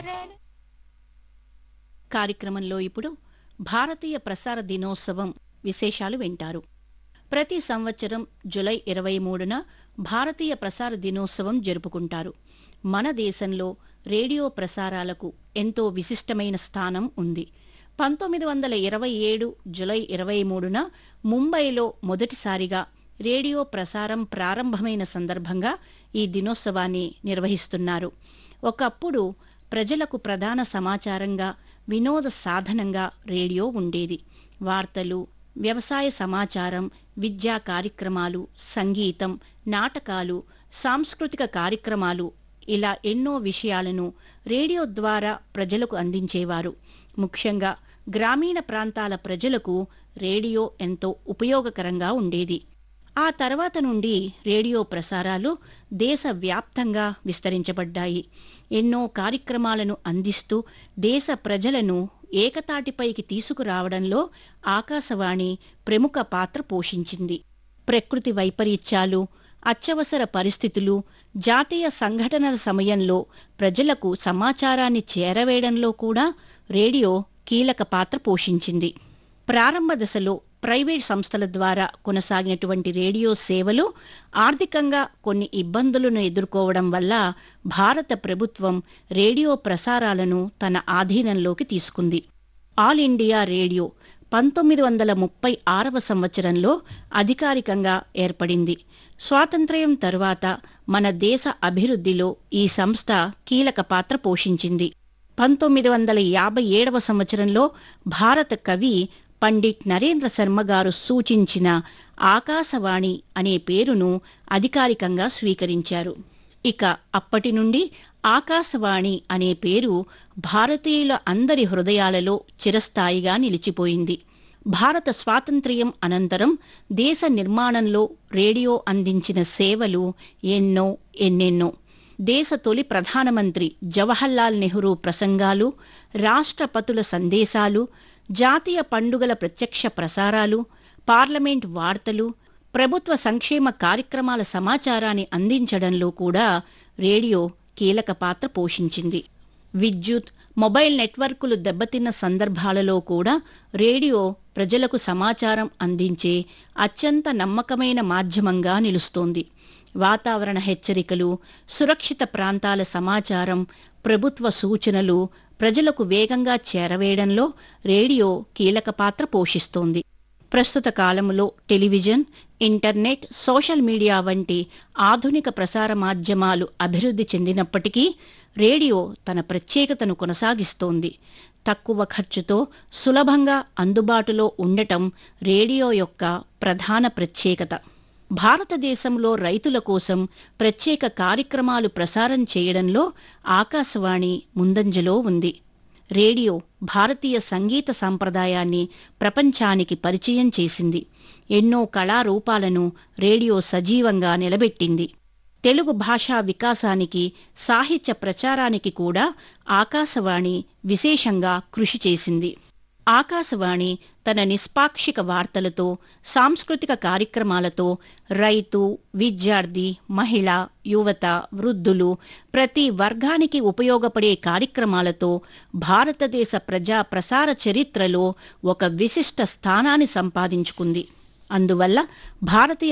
కార్యక్రమంలో ఇప్పుడు భారతీయ ప్రసార దినోత్సవం విశేషాలు వింటారు ప్రతి సంవత్సరం జులై ఇరవై మూడున భారతీయ ప్రసార దినోత్సవం జరుపుకుంటారు మన దేశంలో రేడియో ప్రసారాలకు ఎంతో విశిష్టమైన స్థానం ఉంది పంతొమ్మిది వందల ఇరవై ఏడు జులై ఇరవై మూడున ముంబైలో మొదటిసారిగా రేడియో ప్రసారం ప్రారంభమైన సందర్భంగా ఈ దినోత్సవాన్ని నిర్వహిస్తున్నారు ఒకప్పుడు ప్రజలకు ప్రధాన సమాచారంగా వినోద సాధనంగా రేడియో ఉండేది వార్తలు వ్యవసాయ సమాచారం విద్యా కార్యక్రమాలు సంగీతం నాటకాలు సాంస్కృతిక కార్యక్రమాలు ఇలా ఎన్నో విషయాలను రేడియో ద్వారా ప్రజలకు అందించేవారు ముఖ్యంగా గ్రామీణ ప్రాంతాల ప్రజలకు రేడియో ఎంతో ఉపయోగకరంగా ఉండేది ఆ తర్వాత నుండి రేడియో ప్రసారాలు దేశవ్యాప్తంగా విస్తరించబడ్డాయి ఎన్నో కార్యక్రమాలను అందిస్తూ దేశ ప్రజలను ఏకతాటిపైకి తీసుకురావడంలో ఆకాశవాణి ప్రముఖ పాత్ర పోషించింది ప్రకృతి వైపరీత్యాలు అత్యవసర పరిస్థితులు జాతీయ సంఘటనల సమయంలో ప్రజలకు సమాచారాన్ని చేరవేయడంలో కూడా రేడియో కీలక పాత్ర పోషించింది ప్రారంభ దశలో ప్రైవేట్ సంస్థల ద్వారా కొనసాగినటువంటి రేడియో సేవలు ఆర్థికంగా కొన్ని ఇబ్బందులను ఎదుర్కోవడం వల్ల భారత ప్రభుత్వం రేడియో ప్రసారాలను తన ఆధీనంలోకి తీసుకుంది ఆల్ ఇండియా రేడియో పంతొమ్మిది వందల ముప్పై ఆరవ సంవత్సరంలో అధికారికంగా ఏర్పడింది స్వాతంత్ర్యం తరువాత మన దేశ అభివృద్ధిలో ఈ సంస్థ కీలక పాత్ర పోషించింది పంతొమ్మిది వందల యాభై ఏడవ సంవత్సరంలో భారత కవి పండిట్ నరేంద్ర శర్మ గారు సూచించిన ఆకాశవాణి అనే పేరును అధికారికంగా స్వీకరించారు ఇక అప్పటి నుండి ఆకాశవాణి అనే పేరు భారతీయుల అందరి హృదయాలలో చిరస్థాయిగా నిలిచిపోయింది భారత స్వాతంత్ర్యం అనంతరం దేశ నిర్మాణంలో రేడియో అందించిన సేవలు ఎన్నో ఎన్నెన్నో దేశ తొలి ప్రధానమంత్రి జవహర్లాల్ నెహ్రూ ప్రసంగాలు రాష్ట్రపతుల సందేశాలు జాతీయ పండుగల ప్రత్యక్ష ప్రసారాలు పార్లమెంట్ వార్తలు ప్రభుత్వ సంక్షేమ కార్యక్రమాల సమాచారాన్ని అందించడంలో కూడా రేడియో కీలక పాత్ర పోషించింది విద్యుత్ మొబైల్ నెట్వర్కులు దెబ్బతిన్న సందర్భాలలో కూడా రేడియో ప్రజలకు సమాచారం అందించే అత్యంత నమ్మకమైన మాధ్యమంగా నిలుస్తోంది వాతావరణ హెచ్చరికలు సురక్షిత ప్రాంతాల సమాచారం ప్రభుత్వ సూచనలు ప్రజలకు వేగంగా చేరవేయడంలో రేడియో కీలక పాత్ర పోషిస్తోంది ప్రస్తుత కాలంలో టెలివిజన్ ఇంటర్నెట్ సోషల్ మీడియా వంటి ఆధునిక ప్రసార మాధ్యమాలు అభివృద్ధి చెందినప్పటికీ రేడియో తన ప్రత్యేకతను కొనసాగిస్తోంది తక్కువ ఖర్చుతో సులభంగా అందుబాటులో ఉండటం రేడియో యొక్క ప్రధాన ప్రత్యేకత భారతదేశంలో రైతుల కోసం ప్రత్యేక కార్యక్రమాలు ప్రసారం చేయడంలో ఆకాశవాణి ముందంజలో ఉంది రేడియో భారతీయ సంగీత సంప్రదాయాన్ని ప్రపంచానికి పరిచయం చేసింది ఎన్నో కళారూపాలను రేడియో సజీవంగా నిలబెట్టింది తెలుగు భాషా వికాసానికి సాహిత్య ప్రచారానికి కూడా ఆకాశవాణి విశేషంగా కృషి చేసింది ఆకాశవాణి తన నిష్పాక్షిక వార్తలతో సాంస్కృతిక కార్యక్రమాలతో రైతు విద్యార్థి మహిళ యువత వృద్ధులు ప్రతి వర్గానికి ఉపయోగపడే కార్యక్రమాలతో భారతదేశ ప్రజా ప్రసార చరిత్రలో ఒక విశిష్ట స్థానాన్ని సంపాదించుకుంది అందువల్ల భారతీయ